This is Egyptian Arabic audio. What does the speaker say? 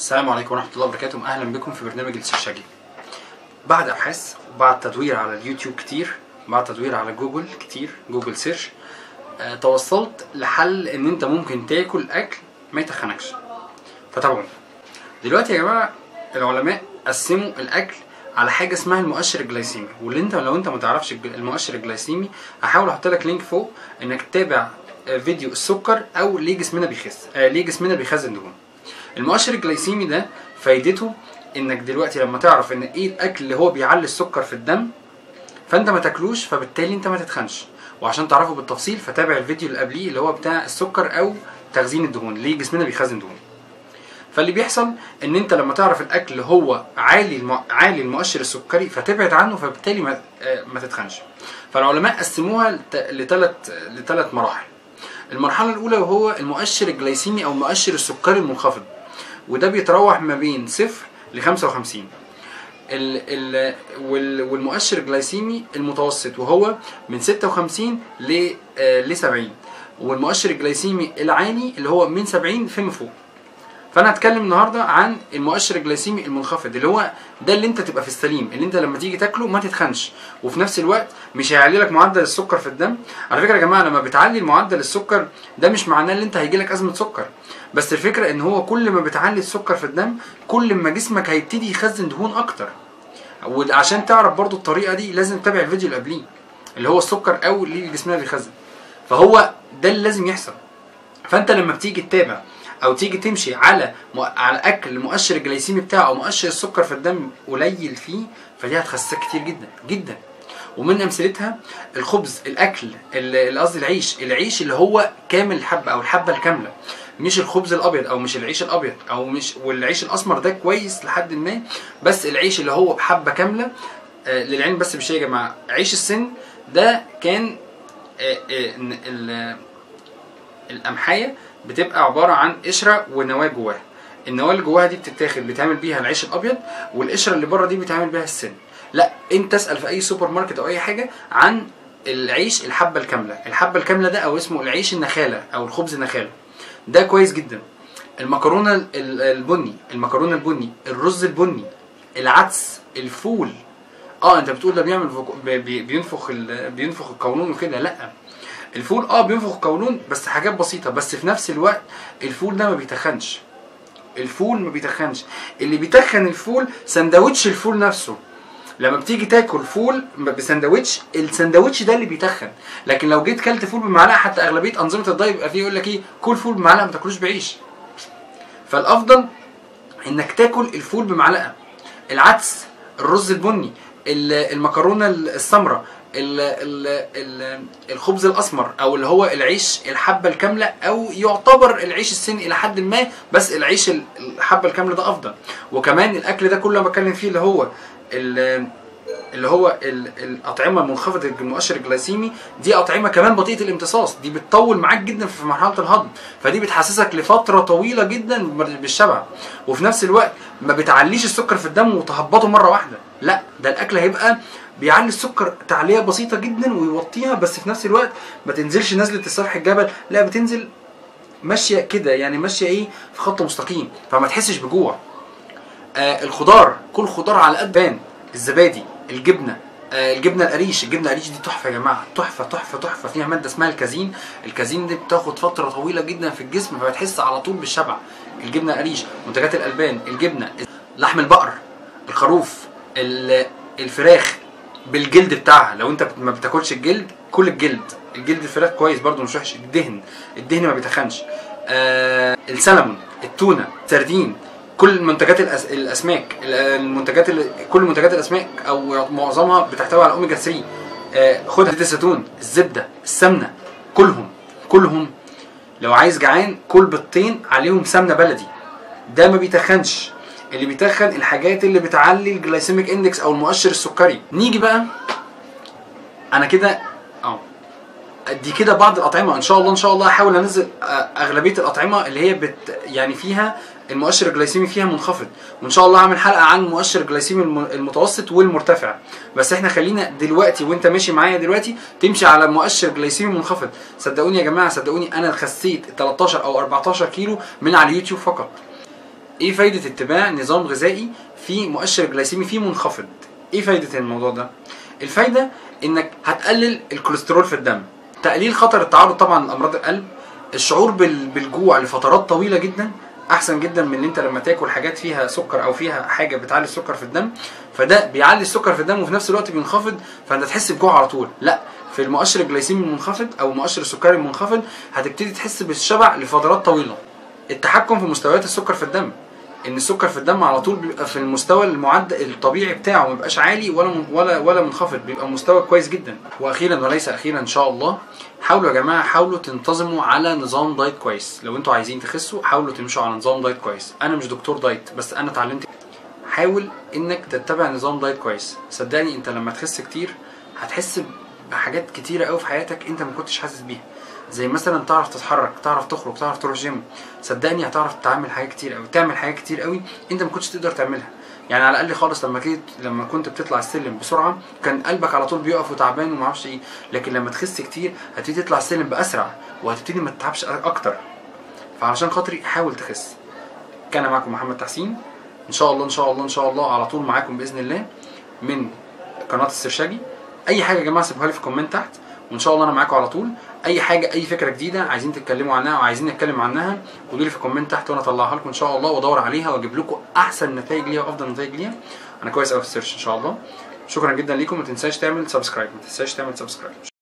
السلام عليكم ورحمة الله وبركاته أهلا بكم في برنامج السرشاجي بعد أبحاث وبعد تدوير على اليوتيوب كتير بعد تدوير على جوجل كتير جوجل سيرش آه، توصلت لحل إن أنت ممكن تاكل أكل ما يتخنكش فتابعوا دلوقتي يا جماعة العلماء قسموا الأكل على حاجة اسمها المؤشر الجلايسيمي واللي انت لو انت ما تعرفش الج- المؤشر الجلايسيمي هحاول احط لك لينك فوق انك تتابع آه، فيديو السكر او ليه جسمنا بيخس آه، ليه جسمنا بيخزن دهون المؤشر الجلايسيمي ده فايدته انك دلوقتي لما تعرف ان ايه الاكل اللي هو بيعلي السكر في الدم فانت ما تاكلوش فبالتالي انت ما تتخنش وعشان تعرفه بالتفصيل فتابع الفيديو اللي قبليه اللي هو بتاع السكر او تخزين الدهون ليه جسمنا بيخزن دهون فاللي بيحصل ان انت لما تعرف الاكل هو عالي الم... عالي المؤشر السكري فتبعد عنه فبالتالي ما, آه، ما تتخنش فالعلماء قسموها لت... لثلاث لثلاث مراحل المرحله الاولى وهو المؤشر الجلايسيمي او المؤشر السكري المنخفض وده بيتراوح ما بين صفر ل 55 ال ال وال والمؤشر الجلايسيمي المتوسط وهو من 56 ل آه، ل 70 والمؤشر الجلايسيمي العالي اللي هو من 70 فيما فوق فانا هتكلم النهارده عن المؤشر الجلايسيمي المنخفض اللي هو ده اللي انت تبقى في السليم اللي انت لما تيجي تاكله ما تتخنش وفي نفس الوقت مش هيعلي لك معدل السكر في الدم على فكره يا جماعه لما بتعلي المعدل السكر ده مش معناه ان انت هيجي لك ازمه سكر بس الفكره ان هو كل ما بتعلي السكر في الدم كل ما جسمك هيبتدي يخزن دهون اكتر وعشان تعرف برضو الطريقه دي لازم تتابع الفيديو اللي قبليه اللي هو السكر او اللي جسمنا بيخزن فهو ده اللي لازم يحصل فانت لما بتيجي تتابع او تيجي تمشي على م... على اكل مؤشر الجلايسيمي بتاعه او مؤشر السكر في الدم قليل فيه فدي هتخسسك كتير جدا جدا ومن امثلتها الخبز الاكل ال- قصدي العيش العيش اللي هو كامل الحبه او الحبه الكامله مش الخبز الابيض او مش العيش الابيض او مش والعيش الاسمر ده كويس لحد ما بس العيش اللي هو بحبه كامله آه للعلم بس بشيء يا جماعه عيش السن ده كان آه آه ن- ال- القمحيه بتبقى عباره عن قشره ونواه جواها النواه اللي جواها دي بتتاخد بيتعمل بيها العيش الابيض والقشره اللي بره دي بيتعمل بيها السن لا انت اسال في اي سوبر ماركت او اي حاجه عن العيش الحبه الكامله الحبه الكامله ده او اسمه العيش النخاله او الخبز النخاله ده كويس جدا المكرونه ال- ال- البني المكرونه البني الرز البني العدس الفول اه انت بتقول ده بيعمل فوق- بي- بي- بينفخ ال- بينفخ القولون وكده لا الفول اه بينفخ القولون بس حاجات بسيطه بس في نفس الوقت الفول ده ما بيتخنش الفول ما بيتخنش اللي بيتخن الفول سندوتش الفول نفسه لما بتيجي تاكل فول بسندوتش السندوتش ده اللي بيتخن لكن لو جيت كلت فول بمعلقه حتى اغلبيه انظمه الدايت بيبقى فيه يقول لك ايه كل فول بمعلقه ما تاكلوش بعيش فالافضل انك تاكل الفول بمعلقه العدس الرز البني ال- المكرونه السمراء ال- ال- ال- الخبز الاسمر او اللي هو العيش الحبه الكامله او يعتبر العيش السني الى حد ما بس العيش ال- الحبه الكامله ده افضل وكمان الاكل ده كله أنا بتكلم فيه اللي هو ال- اللي هو ال- الاطعمه المنخفضه المؤشر الجلايسيمي دي اطعمه كمان بطيئه الامتصاص دي بتطول معاك جدا في مرحله الهضم فدي بتحسسك لفتره طويله جدا بالشبع وفي نفس الوقت ما بتعليش السكر في الدم وتهبطه مره واحده لا ده الاكل هيبقى بيعلي السكر تعليه بسيطه جدا ويوطيها بس في نفس الوقت ما تنزلش نزله السفح الجبل لا بتنزل ماشيه كده يعني ماشيه ايه في خط مستقيم فما تحسش بجوع آه الخضار كل خضار على قد بان الزبادي الجبنه آه الجبنه القريش الجبنه القريش دي تحفه يا جماعه تحفه تحفه تحفه فيها ماده اسمها الكازين الكازين دي بتاخد فتره طويله جدا في الجسم فبتحس على طول بالشبع الجبنه القريش منتجات الالبان الجبنه لحم البقر الخروف ال- الفراخ بالجلد بتاعها لو انت ما بتاكلش الجلد كل الجلد الجلد الفراخ كويس برضو مش وحش الدهن الدهن ما بيتخنش آه السلمون التونه سردين كل منتجات الأس... الاسماك ال- المنتجات ال... كل منتجات الاسماك او معظمها بتحتوي على اوميجا 3 آه خد زيت الزيتون الزبده السمنه كلهم كلهم لو عايز جعان كل بيضتين عليهم سمنه بلدي ده ما بيتخنش اللي بيتخن الحاجات اللي بتعلي الجلايسيميك اندكس او المؤشر السكري نيجي بقى انا كده اه دي كده بعض الاطعمه ان شاء الله ان شاء الله هحاول انزل آه، اغلبيه الاطعمه اللي هي بت يعني فيها المؤشر الجلايسيمي فيها منخفض وان شاء الله هعمل حلقه عن المؤشر الجلايسيمي الم- المتوسط والمرتفع بس احنا خلينا دلوقتي وانت ماشي معايا دلوقتي تمشي على مؤشر جلايسيمي منخفض صدقوني يا جماعه صدقوني انا خسيت 13 او 14 كيلو من على اليوتيوب فقط ايه فايده اتباع نظام غذائي فيه مؤشر جلايسيمي فيه منخفض ايه فايده الموضوع ده الفايده انك هتقلل الكوليسترول في الدم تقليل خطر التعرض طبعا لامراض القلب الشعور بال- بالجوع لفترات طويله جدا احسن جدا من ان انت لما تاكل حاجات فيها سكر او فيها حاجه بتعلي السكر في الدم فده بيعلي السكر في الدم وفي نفس الوقت بينخفض فانت تحس بجوع على طول لا في المؤشر الجلايسيمي المنخفض او المؤشر السكري المنخفض هتبتدي تحس بالشبع لفترات طويله التحكم في مستويات السكر في الدم ان السكر في الدم على طول بيبقى في المستوى المعدل الطبيعي بتاعه ما بيبقاش عالي ولا من- ولا ولا منخفض بيبقى مستوى كويس جدا واخيرا وليس اخيرا ان شاء الله حاولوا يا جماعه حاولوا تنتظموا على نظام دايت كويس لو انتوا عايزين تخسوا حاولوا تمشوا على نظام دايت كويس انا مش دكتور دايت بس انا اتعلمت حاول انك تتبع نظام دايت كويس صدقني انت لما تخس كتير هتحس بحاجات كتيره قوي في حياتك انت ما كنتش حاسس بيها زي مثلا تعرف تتحرك تعرف تخرج تعرف تروح جيم صدقني هتعرف تعمل حاجات كتير قوي تعمل حاجات كتير قوي انت ما كنتش تقدر تعملها يعني على الاقل خالص لما كنت لما كنت بتطلع السلم بسرعه كان قلبك على طول بيقف وتعبان وما اعرفش ايه لكن لما تخس كتير هتبتدي تطلع السلم باسرع وهتبتدي ما تتعبش اكتر فعلشان خاطري حاول تخس كان معكم محمد تحسين ان شاء الله ان شاء الله ان شاء الله على طول معاكم باذن الله من قناه السرشاجي اي حاجه يا جماعه سيبوها لي في الكومنت تحت وان شاء الله انا معاكم على طول اي حاجه اي فكره جديده عايزين تتكلموا عنها او عايزين نتكلم عنها قولوا لي في الكومنت تحت وانا اطلعها لكم ان شاء الله وادور عليها واجيب لكم احسن نتائج ليها وافضل نتائج ليها انا كويس قوي في السيرش ان شاء الله شكرا جدا ليكم ما تنساش تعمل سبسكرايب ما تنساش تعمل سبسكرايب